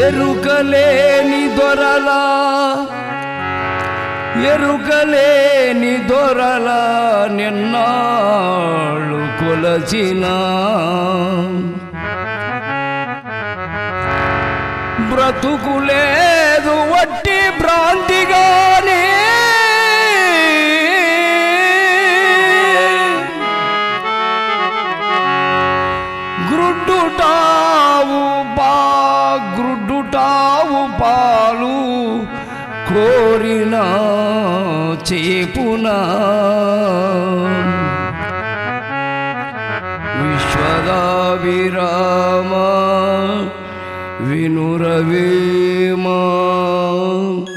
ఎరుకలేని దొరలా ఎరుకలేని దొరల నిన్నాళ్ళు కొలచిన బ్రతుకులేదు వట్టి భ్రాంతిగానే గ్రుడ్డుటావు బా గ్రుడ్డుటావు పాలు కోరిన చేపునా విశ్వదాభిరామ వినురవేమా